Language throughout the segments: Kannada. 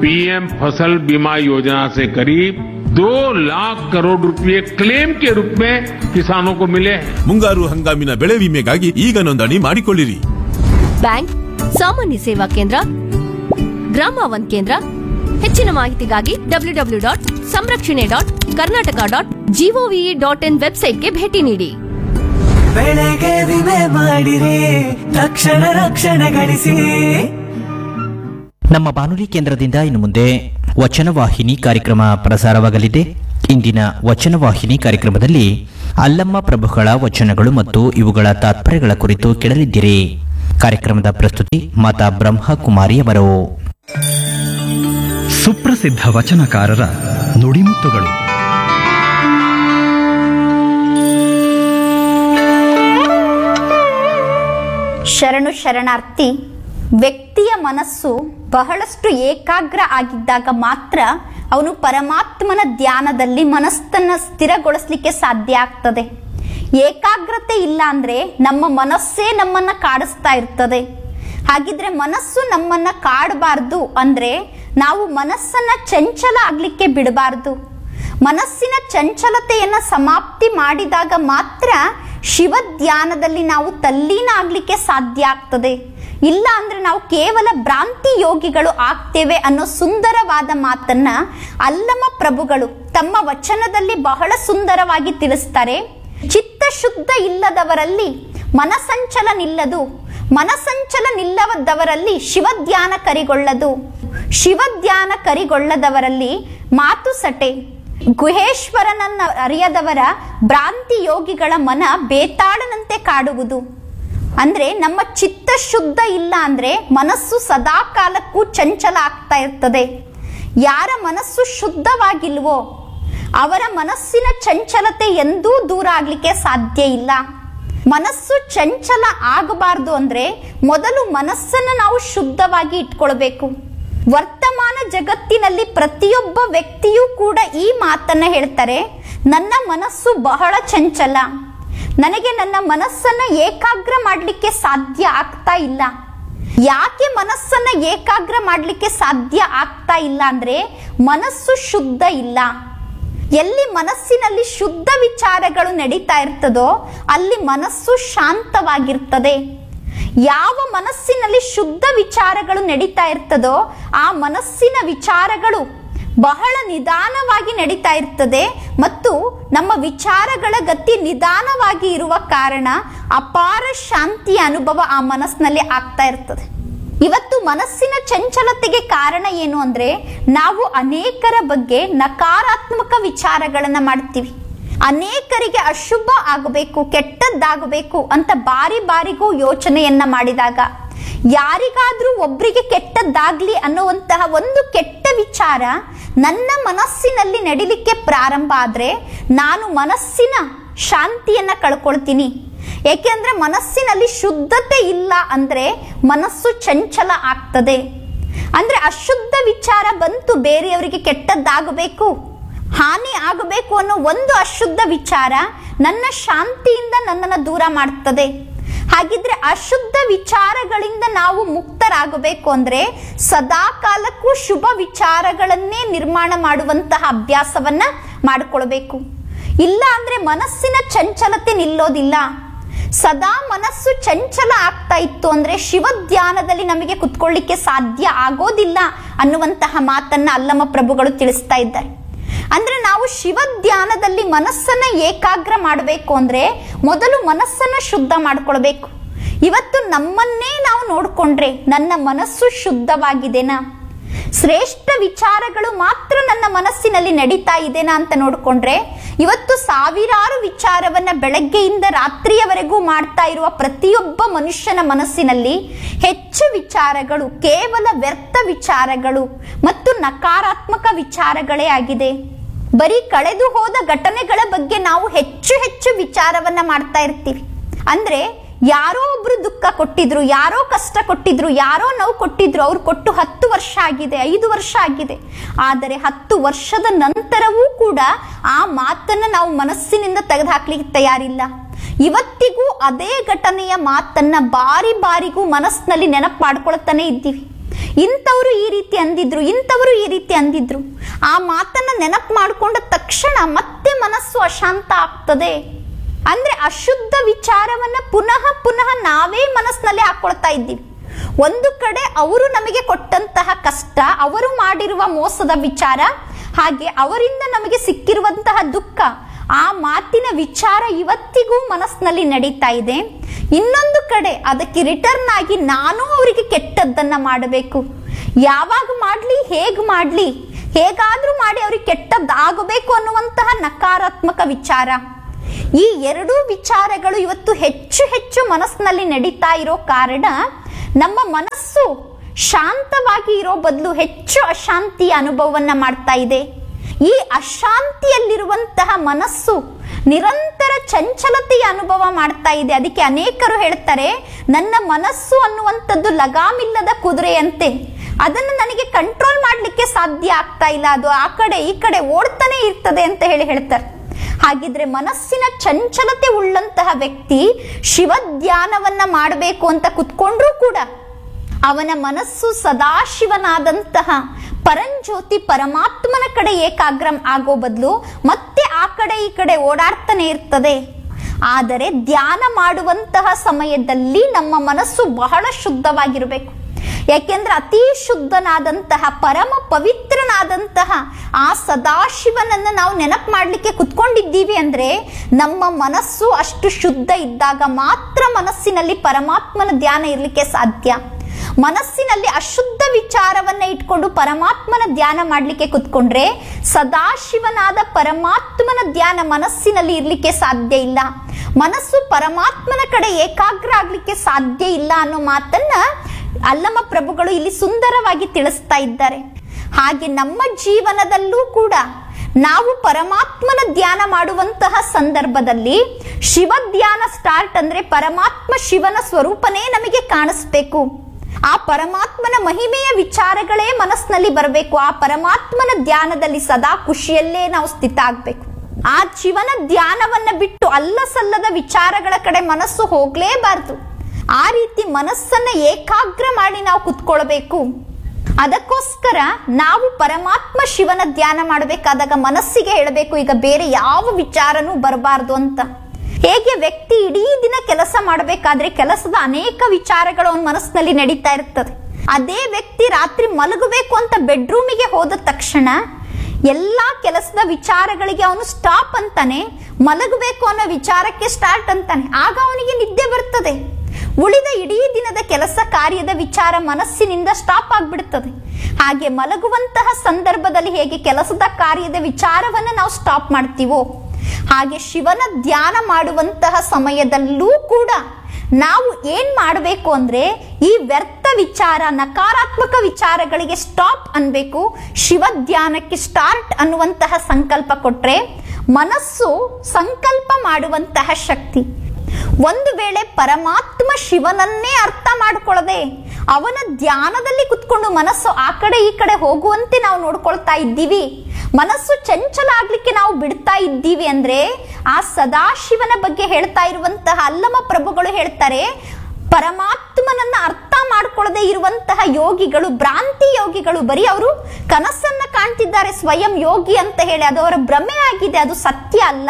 पीएम फसल बीमा योजना से करीब दो लाख करोड़ रुपए क्लेम के रूप में किसानों को मिले हैं ಮುಂಗಾರು ಹಂಗಾಮಿನ ಬೆಳೆ ವಿಮೆಗಾಗಿ ಈಗ ನೋಂದಣಿ ಮಾಡಿಕೊಳ್ಳಿರಿ ಬ್ಯಾಂಕ್ ಸಾಮಾನ್ಯ ಸೇವಾ ಕೇಂದ್ರ ಗ್ರಾಮ ಒನ್ ಕೇಂದ್ರ ಹೆಚ್ಚಿನ ಮಾಹಿತಿಗಾಗಿ W W dot Samrakshane dot Karnataka dot gov dot in ವೆಬ್ಸೈಟ್ಗೆ ಭೇಟಿ ನೀಡಿ ಬೆಳೆಗೆ ವಿಮೆ ಮಾಡಿರಿ ತಕ್ಷಣ ರಕ್ಷಣೆ ಗಳಿಸಿ ನಮ್ಮ ಬಾನುಲಿ ಕೇಂದ್ರದಿಂದ ಇನ್ನು ಮುಂದೆ ವಚನವಾಹಿನಿ ಕಾರ್ಯಕ್ರಮ ಪ್ರಸಾರವಾಗಲಿದೆ ಇಂದಿನ ವಚನವಾಹಿನಿ ಕಾರ್ಯಕ್ರಮದಲ್ಲಿ ಅಲ್ಲಮ್ಮ ಪ್ರಭುಗಳ ವಚನಗಳು ಮತ್ತು ಇವುಗಳ ತಾತ್ಪರ್ಯಗಳ ಕುರಿತು ಕೇಳಲಿದ್ದೀರಿ ಕಾರ್ಯಕ್ರಮದ ಪ್ರಸ್ತುತಿ ಮಾತಾ ಬ್ರಹ್ಮಕುಮಾರಿ ಅವರು ಸುಪ್ರಸಿದ್ಧ ವಚನಕಾರರ ನುಡಿಮುತ್ತುಗಳು ಶರಣು ಶರಣಾರ್ಥಿ ವ್ಯಕ್ತಿಯ ಮನಸ್ಸು ಬಹಳಷ್ಟು ಏಕಾಗ್ರ ಆಗಿದ್ದಾಗ ಮಾತ್ರ ಅವನು ಪರಮಾತ್ಮನ ಧ್ಯಾನದಲ್ಲಿ ಮನಸ್ಸನ್ನ ಸ್ಥಿರಗೊಳಿಸ್ಲಿಕ್ಕೆ ಸಾಧ್ಯ ಆಗ್ತದೆ ಏಕಾಗ್ರತೆ ಇಲ್ಲ ಅಂದ್ರೆ ನಮ್ಮ ಮನಸ್ಸೇ ನಮ್ಮನ್ನ ಕಾಡಿಸ್ತಾ ಇರ್ತದೆ ಹಾಗಿದ್ರೆ ಮನಸ್ಸು ನಮ್ಮನ್ನ ಕಾಡಬಾರ್ದು ಅಂದ್ರೆ ನಾವು ಮನಸ್ಸನ್ನ ಚಂಚಲ ಆಗ್ಲಿಕ್ಕೆ ಬಿಡಬಾರ್ದು ಮನಸ್ಸಿನ ಚಂಚಲತೆಯನ್ನ ಸಮಾಪ್ತಿ ಮಾಡಿದಾಗ ಮಾತ್ರ ಶಿವ ಧ್ಯಾನದಲ್ಲಿ ನಾವು ತಲ್ಲೀನ ಆಗ್ಲಿಕ್ಕೆ ಸಾಧ್ಯ ಆಗ್ತದೆ ಇಲ್ಲ ಅಂದ್ರೆ ನಾವು ಕೇವಲ ಭ್ರಾಂತಿ ಯೋಗಿಗಳು ಆಗ್ತೇವೆ ಅನ್ನೋ ಸುಂದರವಾದ ಮಾತನ್ನ ಅಲ್ಲಮ ಪ್ರಭುಗಳು ತಮ್ಮ ವಚನದಲ್ಲಿ ಬಹಳ ಸುಂದರವಾಗಿ ತಿಳಿಸ್ತಾರೆ ಚಿತ್ತ ಶುದ್ಧ ಇಲ್ಲದವರಲ್ಲಿ ಮನಸಂಚಲ ನಿಲ್ಲದು ಮನಸಂಚಲ ನಿಲ್ಲದವರಲ್ಲಿ ಶಿವಧ್ಯಾನ ಕರಿಗೊಳ್ಳದು ಶಿವಧ್ಯಾನ ಕರಿಗೊಳ್ಳದವರಲ್ಲಿ ಮಾತು ಸಟೆ ಗುಹೇಶ್ವರನನ್ನ ಅರಿಯದವರ ಭ್ರಾಂತಿ ಯೋಗಿಗಳ ಮನ ಬೇತಾಳನಂತೆ ಕಾಡುವುದು ಅಂದ್ರೆ ನಮ್ಮ ಚಿತ್ತ ಶುದ್ಧ ಇಲ್ಲ ಅಂದ್ರೆ ಮನಸ್ಸು ಸದಾ ಕಾಲಕ್ಕೂ ಚಂಚಲ ಆಗ್ತಾ ಇರ್ತದೆ ಯಾರ ಮನಸ್ಸು ಶುದ್ಧವಾಗಿಲ್ವೋ ಅವರ ಮನಸ್ಸಿನ ಚಂಚಲತೆ ಎಂದೂ ದೂರ ಆಗ್ಲಿಕ್ಕೆ ಸಾಧ್ಯ ಇಲ್ಲ ಮನಸ್ಸು ಚಂಚಲ ಆಗಬಾರ್ದು ಅಂದ್ರೆ ಮೊದಲು ಮನಸ್ಸನ್ನ ನಾವು ಶುದ್ಧವಾಗಿ ಇಟ್ಕೊಳ್ಬೇಕು ವರ್ತಮಾನ ಜಗತ್ತಿನಲ್ಲಿ ಪ್ರತಿಯೊಬ್ಬ ವ್ಯಕ್ತಿಯೂ ಕೂಡ ಈ ಮಾತನ್ನ ಹೇಳ್ತಾರೆ ನನ್ನ ಮನಸ್ಸು ಬಹಳ ಚಂಚಲ ನನಗೆ ನನ್ನ ಮನಸ್ಸನ್ನ ಏಕಾಗ್ರ ಮಾಡಲಿಕ್ಕೆ ಸಾಧ್ಯ ಆಗ್ತಾ ಇಲ್ಲ ಯಾಕೆ ಮನಸ್ಸನ್ನ ಏಕಾಗ್ರ ಮಾಡಲಿಕ್ಕೆ ಸಾಧ್ಯ ಆಗ್ತಾ ಇಲ್ಲ ಅಂದ್ರೆ ಮನಸ್ಸು ಶುದ್ಧ ಇಲ್ಲ ಎಲ್ಲಿ ಮನಸ್ಸಿನಲ್ಲಿ ಶುದ್ಧ ವಿಚಾರಗಳು ನಡೀತಾ ಇರ್ತದೋ ಅಲ್ಲಿ ಮನಸ್ಸು ಶಾಂತವಾಗಿರ್ತದೆ ಯಾವ ಮನಸ್ಸಿನಲ್ಲಿ ಶುದ್ಧ ವಿಚಾರಗಳು ನಡೀತಾ ಇರ್ತದೋ ಆ ಮನಸ್ಸಿನ ವಿಚಾರಗಳು ಬಹಳ ನಿಧಾನವಾಗಿ ನಡೀತಾ ಇರ್ತದೆ ಮತ್ತು ನಮ್ಮ ವಿಚಾರಗಳ ಗತಿ ನಿಧಾನವಾಗಿ ಇರುವ ಕಾರಣ ಅಪಾರ ಶಾಂತಿಯ ಅನುಭವ ಆ ಮನಸ್ಸಿನಲ್ಲಿ ಆಗ್ತಾ ಇರ್ತದೆ ಇವತ್ತು ಮನಸ್ಸಿನ ಚಂಚಲತೆಗೆ ಕಾರಣ ಏನು ಅಂದ್ರೆ ನಾವು ಅನೇಕರ ಬಗ್ಗೆ ನಕಾರಾತ್ಮಕ ವಿಚಾರಗಳನ್ನ ಮಾಡ್ತೀವಿ ಅನೇಕರಿಗೆ ಅಶುಭ ಆಗಬೇಕು ಕೆಟ್ಟದ್ದಾಗಬೇಕು ಅಂತ ಬಾರಿ ಬಾರಿಗೂ ಯೋಚನೆಯನ್ನ ಮಾಡಿದಾಗ ಯಾರಿಗಾದ್ರೂ ಒಬ್ರಿಗೆ ಕೆಟ್ಟದ್ದಾಗ್ಲಿ ಅನ್ನುವಂತಹ ಒಂದು ಕೆಟ್ಟ ವಿಚಾರ ನನ್ನ ಮನಸ್ಸಿನಲ್ಲಿ ನಡಿಲಿಕ್ಕೆ ಪ್ರಾರಂಭ ಆದ್ರೆ ನಾನು ಮನಸ್ಸಿನ ಶಾಂತಿಯನ್ನ ಕಳ್ಕೊಳ್ತೀನಿ ಏಕೆಂದ್ರೆ ಮನಸ್ಸಿನಲ್ಲಿ ಶುದ್ಧತೆ ಇಲ್ಲ ಅಂದ್ರೆ ಮನಸ್ಸು ಚಂಚಲ ಆಗ್ತದೆ ಅಂದ್ರೆ ಅಶುದ್ಧ ವಿಚಾರ ಬಂತು ಬೇರೆಯವರಿಗೆ ಕೆಟ್ಟದ್ದಾಗಬೇಕು ಹಾನಿ ಆಗಬೇಕು ಅನ್ನೋ ಒಂದು ಅಶುದ್ಧ ವಿಚಾರ ನನ್ನ ಶಾಂತಿಯಿಂದ ನನ್ನನ್ನು ದೂರ ಮಾಡ್ತದೆ ಹಾಗಿದ್ರೆ ಅಶುದ್ಧ ವಿಚಾರಗಳಿಂದ ನಾವು ಮುಕ್ತರಾಗಬೇಕು ಅಂದ್ರೆ ಸದಾ ಕಾಲಕ್ಕೂ ಶುಭ ವಿಚಾರಗಳನ್ನೇ ನಿರ್ಮಾಣ ಮಾಡುವಂತಹ ಅಭ್ಯಾಸವನ್ನ ಮಾಡಿಕೊಳ್ಬೇಕು ಇಲ್ಲ ಅಂದ್ರೆ ಮನಸ್ಸಿನ ಚಂಚಲತೆ ನಿಲ್ಲೋದಿಲ್ಲ ಸದಾ ಮನಸ್ಸು ಚಂಚಲ ಆಗ್ತಾ ಇತ್ತು ಅಂದ್ರೆ ಶಿವ ಧ್ಯಾನದಲ್ಲಿ ನಮಗೆ ಕುತ್ಕೊಳ್ಳಿಕ್ಕೆ ಸಾಧ್ಯ ಆಗೋದಿಲ್ಲ ಅನ್ನುವಂತಹ ಮಾತನ್ನ ಅಲ್ಲಮ ಪ್ರಭುಗಳು ತಿಳಿಸ್ತಾ ಇದ್ದಾರೆ ಅಂದ್ರೆ ನಾವು ಶಿವ ಧ್ಯಾನದಲ್ಲಿ ಮನಸ್ಸನ್ನ ಏಕಾಗ್ರ ಮಾಡಬೇಕು ಅಂದ್ರೆ ಮೊದಲು ಮನಸ್ಸನ್ನ ಶುದ್ಧ ಮಾಡ್ಕೊಳ್ಬೇಕು ಇವತ್ತು ನಮ್ಮನ್ನೇ ನಾವು ನೋಡ್ಕೊಂಡ್ರೆ ನನ್ನ ಮನಸ್ಸು ಶುದ್ಧವಾಗಿದೆನಾ ಶ್ರೇಷ್ಠ ವಿಚಾರಗಳು ಮಾತ್ರ ನನ್ನ ಮನಸ್ಸಿನಲ್ಲಿ ನಡೀತಾ ಇದೆನಾ ಅಂತ ನೋಡ್ಕೊಂಡ್ರೆ ಇವತ್ತು ಸಾವಿರಾರು ವಿಚಾರವನ್ನ ಬೆಳಗ್ಗೆಯಿಂದ ರಾತ್ರಿಯವರೆಗೂ ಮಾಡ್ತಾ ಇರುವ ಪ್ರತಿಯೊಬ್ಬ ಮನುಷ್ಯನ ಮನಸ್ಸಿನಲ್ಲಿ ಹೆಚ್ಚು ವಿಚಾರಗಳು ಕೇವಲ ವ್ಯರ್ಥ ವಿಚಾರಗಳು ಮತ್ತು ನಕಾರಾತ್ಮಕ ವಿಚಾರಗಳೇ ಆಗಿದೆ ಬರೀ ಕಳೆದು ಹೋದ ಘಟನೆಗಳ ಬಗ್ಗೆ ನಾವು ಹೆಚ್ಚು ಹೆಚ್ಚು ವಿಚಾರವನ್ನ ಮಾಡ್ತಾ ಇರ್ತೀವಿ ಅಂದ್ರೆ ಯಾರೋ ಒಬ್ರು ದುಃಖ ಕೊಟ್ಟಿದ್ರು ಯಾರೋ ಕಷ್ಟ ಕೊಟ್ಟಿದ್ರು ಯಾರೋ ನೋವು ಕೊಟ್ಟಿದ್ರು ಅವ್ರು ಕೊಟ್ಟು ಹತ್ತು ವರ್ಷ ಆಗಿದೆ ಐದು ವರ್ಷ ಆಗಿದೆ ಆದರೆ ಹತ್ತು ವರ್ಷದ ನಂತರವೂ ಕೂಡ ಆ ಮಾತನ್ನ ನಾವು ಮನಸ್ಸಿನಿಂದ ತೆಗೆದುಹಾಕ್ಲಿಕ್ಕೆ ತಯಾರಿಲ್ಲ ಇವತ್ತಿಗೂ ಅದೇ ಘಟನೆಯ ಮಾತನ್ನ ಬಾರಿ ಬಾರಿಗೂ ಮನಸ್ಸಿನಲ್ಲಿ ನೆನಪು ಮಾಡ್ಕೊಳ್ತಾನೆ ಇದ್ದೀವಿ ಇಂಥವರು ಈ ರೀತಿ ಅಂದಿದ್ರು ಇಂಥವರು ಈ ರೀತಿ ಅಂದಿದ್ರು ಆ ಮಾತನ್ನ ನೆನಪು ಮಾಡಿಕೊಂಡ ತಕ್ಷಣ ಮತ್ತೆ ಮನಸ್ಸು ಅಶಾಂತ ಆಗ್ತದೆ ಅಂದ್ರೆ ಅಶುದ್ಧ ವಿಚಾರವನ್ನ ಪುನಃ ಪುನಃ ನಾವೇ ಮನಸ್ಸಿನಲ್ಲಿ ಹಾಕೊಳ್ತಾ ಇದ್ದೀವಿ ಒಂದು ಕಡೆ ಅವರು ನಮಗೆ ಕೊಟ್ಟಂತಹ ಕಷ್ಟ ಅವರು ಮಾಡಿರುವ ಮೋಸದ ವಿಚಾರ ಹಾಗೆ ಅವರಿಂದ ನಮಗೆ ಸಿಕ್ಕಿರುವಂತಹ ದುಃಖ ಆ ಮಾತಿನ ವಿಚಾರ ಇವತ್ತಿಗೂ ಮನಸ್ಸಿನಲ್ಲಿ ನಡೀತಾ ಇದೆ ಇನ್ನೊಂದು ಕಡೆ ಅದಕ್ಕೆ ರಿಟರ್ನ್ ಆಗಿ ನಾನು ಅವರಿಗೆ ಕೆಟ್ಟದ್ದನ್ನ ಮಾಡಬೇಕು ಯಾವಾಗ ಮಾಡ್ಲಿ ಹೇಗ್ ಮಾಡ್ಲಿ ಹೇಗಾದ್ರೂ ಮಾಡಿ ಅವ್ರಿಗೆ ಕೆಟ್ಟದ್ದು ಆಗಬೇಕು ಅನ್ನುವಂತಹ ನಕಾರಾತ್ಮಕ ವಿಚಾರ ಈ ಎರಡೂ ವಿಚಾರಗಳು ಇವತ್ತು ಹೆಚ್ಚು ಹೆಚ್ಚು ಮನಸ್ಸಿನಲ್ಲಿ ನಡೀತಾ ಇರೋ ಕಾರಣ ನಮ್ಮ ಮನಸ್ಸು ಶಾಂತವಾಗಿ ಇರೋ ಬದಲು ಹೆಚ್ಚು ಅಶಾಂತಿಯ ಅನುಭವವನ್ನ ಮಾಡ್ತಾ ಇದೆ ಈ ಅಶಾಂತಿಯಲ್ಲಿರುವಂತಹ ಮನಸ್ಸು ನಿರಂತರ ಚಂಚಲತೆಯ ಅನುಭವ ಮಾಡ್ತಾ ಇದೆ ಅದಕ್ಕೆ ಅನೇಕರು ಹೇಳ್ತಾರೆ ನನ್ನ ಮನಸ್ಸು ಅನ್ನುವಂಥದ್ದು ಲಗಾಮಿಲ್ಲದ ಕುದುರೆಯಂತೆ ಅದನ್ನು ನನಗೆ ಕಂಟ್ರೋಲ್ ಮಾಡಲಿಕ್ಕೆ ಸಾಧ್ಯ ಆಗ್ತಾ ಇಲ್ಲ ಅದು ಆ ಕಡೆ ಈ ಕಡೆ ಓಡ್ತಾನೆ ಇರ್ತದೆ ಅಂತ ಹೇಳಿ ಹೇಳ್ತಾರೆ ಹಾಗಿದ್ರೆ ಮನಸ್ಸಿನ ಚಂಚಲತೆ ಉಳ್ಳಂತಹ ವ್ಯಕ್ತಿ ಶಿವ ಧ್ಯಾನವನ್ನ ಮಾಡಬೇಕು ಅಂತ ಕುತ್ಕೊಂಡ್ರೂ ಕೂಡ ಅವನ ಮನಸ್ಸು ಸದಾಶಿವನಾದಂತಹ ಪರಂಜ್ಯೋತಿ ಪರಮಾತ್ಮನ ಕಡೆ ಏಕಾಗ್ರ ಆಗೋ ಬದಲು ಮತ್ತೆ ಆ ಕಡೆ ಈ ಕಡೆ ಓಡಾಡ್ತಾನೆ ಇರ್ತದೆ ಆದರೆ ಧ್ಯಾನ ಮಾಡುವಂತಹ ಸಮಯದಲ್ಲಿ ನಮ್ಮ ಮನಸ್ಸು ಬಹಳ ಶುದ್ಧವಾಗಿರಬೇಕು ಯಾಕೆಂದ್ರೆ ಅತಿ ಶುದ್ಧನಾದಂತಹ ಪರಮ ಪವಿತ್ರನಾದಂತಹ ಆ ಸದಾಶಿವನನ್ನು ನಾವು ನೆನಪು ಮಾಡಲಿಕ್ಕೆ ಕುತ್ಕೊಂಡಿದ್ದೀವಿ ಅಂದ್ರೆ ನಮ್ಮ ಮನಸ್ಸು ಅಷ್ಟು ಶುದ್ಧ ಇದ್ದಾಗ ಮಾತ್ರ ಮನಸ್ಸಿನಲ್ಲಿ ಪರಮಾತ್ಮನ ಧ್ಯಾನ ಇರಲಿಕ್ಕೆ ಸಾಧ್ಯ ಮನಸ್ಸಿನಲ್ಲಿ ಅಶುದ್ಧ ವಿಚಾರವನ್ನ ಇಟ್ಕೊಂಡು ಪರಮಾತ್ಮನ ಧ್ಯಾನ ಮಾಡಲಿಕ್ಕೆ ಕುತ್ಕೊಂಡ್ರೆ ಸದಾಶಿವನಾದ ಪರಮಾತ್ಮನ ಧ್ಯಾನ ಮನಸ್ಸಿನಲ್ಲಿ ಇರ್ಲಿಕ್ಕೆ ಸಾಧ್ಯ ಇಲ್ಲ ಮನಸ್ಸು ಪರಮಾತ್ಮನ ಕಡೆ ಏಕಾಗ್ರ ಆಗ್ಲಿಕ್ಕೆ ಸಾಧ್ಯ ಇಲ್ಲ ಅನ್ನೋ ಮಾತನ್ನ ಅಲ್ಲಮ ಪ್ರಭುಗಳು ಇಲ್ಲಿ ಸುಂದರವಾಗಿ ತಿಳಿಸ್ತಾ ಇದ್ದಾರೆ ಹಾಗೆ ನಮ್ಮ ಜೀವನದಲ್ಲೂ ಕೂಡ ನಾವು ಪರಮಾತ್ಮನ ಧ್ಯಾನ ಮಾಡುವಂತಹ ಸಂದರ್ಭದಲ್ಲಿ ಶಿವ ಧ್ಯಾನ ಸ್ಟಾರ್ಟ್ ಅಂದ್ರೆ ಪರಮಾತ್ಮ ಶಿವನ ಸ್ವರೂಪನೇ ನಮಗೆ ಕಾಣಿಸ್ಬೇಕು ಆ ಪರಮಾತ್ಮನ ಮಹಿಮೆಯ ವಿಚಾರಗಳೇ ಮನಸ್ಸಿನಲ್ಲಿ ಬರಬೇಕು ಆ ಪರಮಾತ್ಮನ ಧ್ಯಾನದಲ್ಲಿ ಸದಾ ಖುಷಿಯಲ್ಲೇ ನಾವು ಸ್ಥಿತ ಆಗ್ಬೇಕು ಆ ಶಿವನ ಧ್ಯಾನವನ್ನ ಬಿಟ್ಟು ಅಲ್ಲ ಸಲ್ಲದ ವಿಚಾರಗಳ ಕಡೆ ಮನಸ್ಸು ಹೋಗ್ಲೇಬಾರ್ದು ಆ ರೀತಿ ಮನಸ್ಸನ್ನ ಏಕಾಗ್ರ ಮಾಡಿ ನಾವು ಕುತ್ಕೊಳ್ಬೇಕು ಅದಕ್ಕೋಸ್ಕರ ನಾವು ಪರಮಾತ್ಮ ಶಿವನ ಧ್ಯಾನ ಮಾಡಬೇಕಾದಾಗ ಮನಸ್ಸಿಗೆ ಹೇಳಬೇಕು ಈಗ ಬೇರೆ ಯಾವ ವಿಚಾರನೂ ಬರಬಾರ್ದು ಅಂತ ಹೇಗೆ ವ್ಯಕ್ತಿ ಇಡೀ ದಿನ ಕೆಲಸ ಮಾಡಬೇಕಾದ್ರೆ ಕೆಲಸದ ಅನೇಕ ವಿಚಾರಗಳು ಅವನ ಮನಸ್ಸಿನಲ್ಲಿ ನಡೀತಾ ಇರ್ತದೆ ಅದೇ ವ್ಯಕ್ತಿ ರಾತ್ರಿ ಮಲಗಬೇಕು ಅಂತ ಬೆಡ್ರೂಮಿಗೆ ಹೋದ ತಕ್ಷಣ ಎಲ್ಲಾ ಕೆಲಸದ ವಿಚಾರಗಳಿಗೆ ಅವನು ಸ್ಟಾಪ್ ಅಂತಾನೆ ಮಲಗಬೇಕು ಅನ್ನೋ ವಿಚಾರಕ್ಕೆ ಸ್ಟಾರ್ಟ್ ಅಂತಾನೆ ಆಗ ಅವನಿಗೆ ನಿದ್ದೆ ಬರ್ತದೆ ಉಳಿದ ಇಡೀ ದಿನದ ಕೆಲಸ ಕಾರ್ಯದ ವಿಚಾರ ಮನಸ್ಸಿನಿಂದ ಸ್ಟಾಪ್ ಆಗ್ಬಿಡ್ತದೆ ಹಾಗೆ ಮಲಗುವಂತಹ ಸಂದರ್ಭದಲ್ಲಿ ಹೇಗೆ ಕೆಲಸದ ಕಾರ್ಯದ ವಿಚಾರವನ್ನ ನಾವು ಸ್ಟಾಪ್ ಮಾಡ್ತೀವೋ ಹಾಗೆ ಶಿವನ ಧ್ಯಾನ ಮಾಡುವಂತಹ ಸಮಯದಲ್ಲೂ ಕೂಡ ನಾವು ಏನ್ ಮಾಡಬೇಕು ಅಂದ್ರೆ ಈ ವ್ಯರ್ಥ ವಿಚಾರ ನಕಾರಾತ್ಮಕ ವಿಚಾರಗಳಿಗೆ ಸ್ಟಾಪ್ ಅನ್ಬೇಕು ಶಿವ ಧ್ಯಾನಕ್ಕೆ ಸ್ಟಾರ್ಟ್ ಅನ್ನುವಂತಹ ಸಂಕಲ್ಪ ಕೊಟ್ರೆ ಮನಸ್ಸು ಸಂಕಲ್ಪ ಮಾಡುವಂತಹ ಶಕ್ತಿ ಒಂದು ವೇಳೆ ಪರಮಾತ್ಮ ಶಿವನನ್ನೇ ಅರ್ಥ ಮಾಡಿಕೊಳ್ಳದೆ ಅವನ ಧ್ಯಾನದಲ್ಲಿ ಕುತ್ಕೊಂಡು ಮನಸ್ಸು ಆ ಕಡೆ ಈ ಕಡೆ ಹೋಗುವಂತೆ ನಾವು ನೋಡ್ಕೊಳ್ತಾ ಇದ್ದೀವಿ ಮನಸ್ಸು ಚಂಚಲ ಆಗ್ಲಿಕ್ಕೆ ನಾವು ಬಿಡ್ತಾ ಇದ್ದೀವಿ ಅಂದ್ರೆ ಆ ಸದಾಶಿವನ ಬಗ್ಗೆ ಹೇಳ್ತಾ ಇರುವಂತಹ ಅಲ್ಲಮ ಪ್ರಭುಗಳು ಹೇಳ್ತಾರೆ ಪರಮಾತ್ಮನನ್ನ ಅರ್ಥ ಮಾಡ್ಕೊಳ್ಳದೆ ಇರುವಂತಹ ಯೋಗಿಗಳು ಭ್ರಾಂತಿ ಯೋಗಿಗಳು ಬರೀ ಅವರು ಕನಸನ್ನ ಕಾಣ್ತಿದ್ದಾರೆ ಸ್ವಯಂ ಯೋಗಿ ಅಂತ ಹೇಳಿ ಅದು ಅವರ ಭ್ರಮೆ ಆಗಿದೆ ಅದು ಸತ್ಯ ಅಲ್ಲ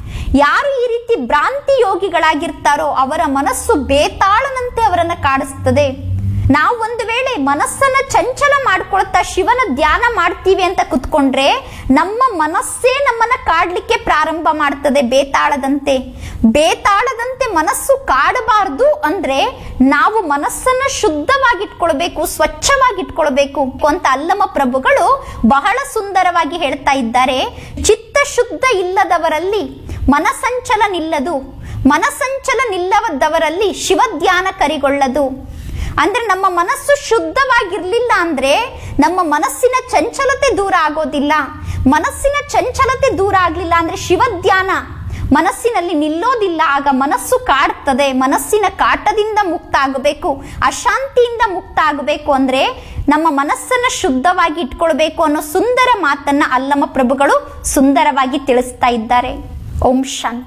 ಯಾರು ಈ ರೀತಿ ಭ್ರಾಂತಿ ಯೋಗಿಗಳಾಗಿರ್ತಾರೋ ಅವರ ಮನಸ್ಸು ಬೇತಾಳನಂತೆ ಅವರನ್ನ ಕಾಡಿಸ್ತದೆ ನಾವು ಒಂದು ವೇಳೆ ಮನಸ್ಸನ್ನ ಚಂಚಲ ಮಾಡ್ಕೊಳ್ತಾ ಶಿವನ ಧ್ಯಾನ ಮಾಡ್ತೀವಿ ಅಂತ ಕುತ್ಕೊಂಡ್ರೆ ನಮ್ಮ ಮನಸ್ಸೇ ನಮ್ಮನ್ನ ಕಾಡ್ಲಿಕ್ಕೆ ಪ್ರಾರಂಭ ಮಾಡ್ತದೆ ಬೇತಾಳದಂತೆ ಬೇತಾಳದಂತೆ ಮನಸ್ಸು ಕಾಡಬಾರ್ದು ಅಂದ್ರೆ ನಾವು ಮನಸ್ಸನ್ನ ಶುದ್ಧವಾಗಿಟ್ಕೊಳ್ಬೇಕು ಸ್ವಚ್ಛವಾಗಿಟ್ಕೊಳ್ಬೇಕು ಅಂತ ಅಲ್ಲಮ ಪ್ರಭುಗಳು ಬಹಳ ಸುಂದರವಾಗಿ ಹೇಳ್ತಾ ಇದ್ದಾರೆ ಚಿತ್ತ ಶುದ್ಧ ಇಲ್ಲದವರಲ್ಲಿ ಮನಸಂಚಲ ನಿಲ್ಲದು ಮನಸಂಚಲ ನಿಲ್ಲದವರಲ್ಲಿ ಶಿವ ಧ್ಯಾನ ಕರಿಗೊಳ್ಳದು ಅಂದ್ರೆ ನಮ್ಮ ಮನಸ್ಸು ಶುದ್ಧವಾಗಿರ್ಲಿಲ್ಲ ಅಂದ್ರೆ ನಮ್ಮ ಮನಸ್ಸಿನ ಚಂಚಲತೆ ದೂರ ಆಗೋದಿಲ್ಲ ಮನಸ್ಸಿನ ಚಂಚಲತೆ ದೂರ ಆಗ್ಲಿಲ್ಲ ಅಂದ್ರೆ ಶಿವ ಧ್ಯಾನ ಮನಸ್ಸಿನಲ್ಲಿ ನಿಲ್ಲೋದಿಲ್ಲ ಆಗ ಮನಸ್ಸು ಕಾಡ್ತದೆ ಮನಸ್ಸಿನ ಕಾಟದಿಂದ ಮುಕ್ತ ಆಗಬೇಕು ಅಶಾಂತಿಯಿಂದ ಮುಕ್ತ ಆಗಬೇಕು ಅಂದ್ರೆ ನಮ್ಮ ಮನಸ್ಸನ್ನ ಶುದ್ಧವಾಗಿ ಇಟ್ಕೊಳ್ಬೇಕು ಅನ್ನೋ ಸುಂದರ ಮಾತನ್ನ ಅಲ್ಲಮ ಪ್ರಭುಗಳು ಸುಂದರವಾಗಿ ತಿಳಿಸ್ತಾ ಇದ್ದಾರೆ ಓಂ ಶಾಂತಿ